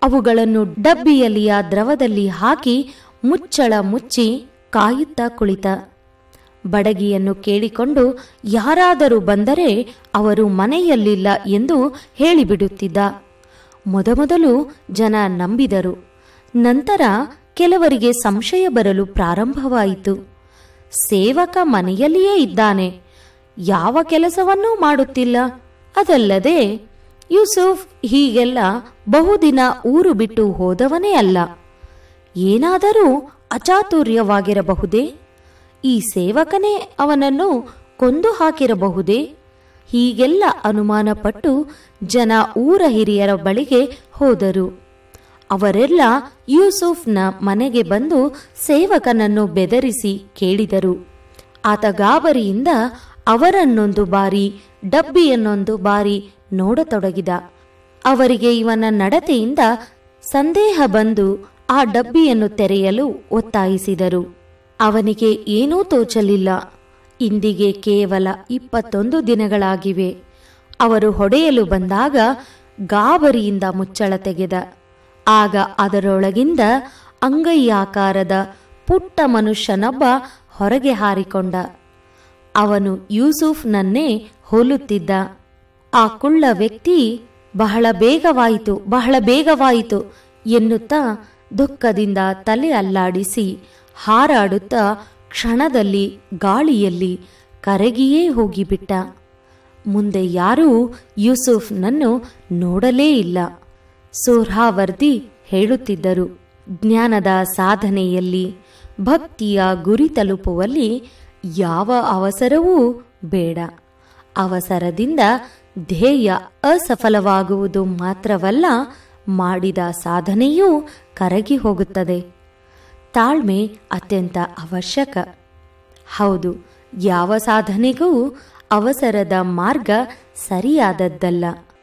ಅವುಗಳನ್ನು ಡಬ್ಬಿಯಲ್ಲಿಯ ದ್ರವದಲ್ಲಿ ಹಾಕಿ ಮುಚ್ಚಳ ಮುಚ್ಚಿ ಕಾಯುತ್ತಾ ಕುಳಿತ ಬಡಗಿಯನ್ನು ಕೇಳಿಕೊಂಡು ಯಾರಾದರೂ ಬಂದರೆ ಅವರು ಮನೆಯಲ್ಲಿಲ್ಲ ಎಂದು ಹೇಳಿಬಿಡುತ್ತಿದ್ದ ಮೊದಮೊದಲು ಜನ ನಂಬಿದರು ನಂತರ ಕೆಲವರಿಗೆ ಸಂಶಯ ಬರಲು ಪ್ರಾರಂಭವಾಯಿತು ಸೇವಕ ಮನೆಯಲ್ಲಿಯೇ ಇದ್ದಾನೆ ಯಾವ ಕೆಲಸವನ್ನೂ ಮಾಡುತ್ತಿಲ್ಲ ಅದಲ್ಲದೆ ಯೂಸುಫ್ ಹೀಗೆಲ್ಲ ಬಹುದಿನ ಊರು ಬಿಟ್ಟು ಹೋದವನೇ ಅಲ್ಲ ಏನಾದರೂ ಅಚಾತುರ್ಯವಾಗಿರಬಹುದೇ ಈ ಸೇವಕನೇ ಅವನನ್ನು ಕೊಂದು ಹಾಕಿರಬಹುದೇ ಹೀಗೆಲ್ಲ ಅನುಮಾನಪಟ್ಟು ಜನ ಊರ ಹಿರಿಯರ ಬಳಿಗೆ ಹೋದರು ಅವರೆಲ್ಲ ಯೂಸುಫ್ನ ಮನೆಗೆ ಬಂದು ಸೇವಕನನ್ನು ಬೆದರಿಸಿ ಕೇಳಿದರು ಆತ ಗಾಬರಿಯಿಂದ ಅವರನ್ನೊಂದು ಬಾರಿ ಡಬ್ಬಿಯನ್ನೊಂದು ಬಾರಿ ನೋಡತೊಡಗಿದ ಅವರಿಗೆ ಇವನ ನಡತೆಯಿಂದ ಸಂದೇಹ ಬಂದು ಆ ಡಬ್ಬಿಯನ್ನು ತೆರೆಯಲು ಒತ್ತಾಯಿಸಿದರು ಅವನಿಗೆ ಏನೂ ತೋಚಲಿಲ್ಲ ಇಂದಿಗೆ ಕೇವಲ ಇಪ್ಪತ್ತೊಂದು ದಿನಗಳಾಗಿವೆ ಅವರು ಹೊಡೆಯಲು ಬಂದಾಗ ಗಾಬರಿಯಿಂದ ಮುಚ್ಚಳ ತೆಗೆದ ಆಗ ಅದರೊಳಗಿಂದ ಅಂಗೈಯಾಕಾರದ ಪುಟ್ಟ ಮನುಷ್ಯನೊಬ್ಬ ಹೊರಗೆ ಹಾರಿಕೊಂಡ ಅವನು ಯೂಸುಫ್ನನ್ನೇ ಹೋಲುತ್ತಿದ್ದ ಆ ಕುಳ್ಳ ವ್ಯಕ್ತಿ ಬಹಳ ಬೇಗವಾಯಿತು ಬಹಳ ಬೇಗವಾಯಿತು ಎನ್ನುತ್ತಾ ದುಃಖದಿಂದ ತಲೆ ಅಲ್ಲಾಡಿಸಿ ಹಾರಾಡುತ್ತಾ ಕ್ಷಣದಲ್ಲಿ ಗಾಳಿಯಲ್ಲಿ ಕರಗಿಯೇ ಹೋಗಿಬಿಟ್ಟ ಮುಂದೆ ಯಾರೂ ಯೂಸುಫ್ನನ್ನು ನೋಡಲೇ ಇಲ್ಲ ಸೋರ್ಹಾವರ್ದಿ ಹೇಳುತ್ತಿದ್ದರು ಜ್ಞಾನದ ಸಾಧನೆಯಲ್ಲಿ ಭಕ್ತಿಯ ಗುರಿ ತಲುಪುವಲ್ಲಿ ಯಾವ ಅವಸರವೂ ಬೇಡ ಅವಸರದಿಂದ ಧ್ಯೇಯ ಅಸಫಲವಾಗುವುದು ಮಾತ್ರವಲ್ಲ ಮಾಡಿದ ಸಾಧನೆಯೂ ಕರಗಿ ಹೋಗುತ್ತದೆ ತಾಳ್ಮೆ ಅತ್ಯಂತ ಅವಶ್ಯಕ ಹೌದು ಯಾವ ಸಾಧನೆಗೂ ಅವಸರದ ಮಾರ್ಗ ಸರಿಯಾದದ್ದಲ್ಲ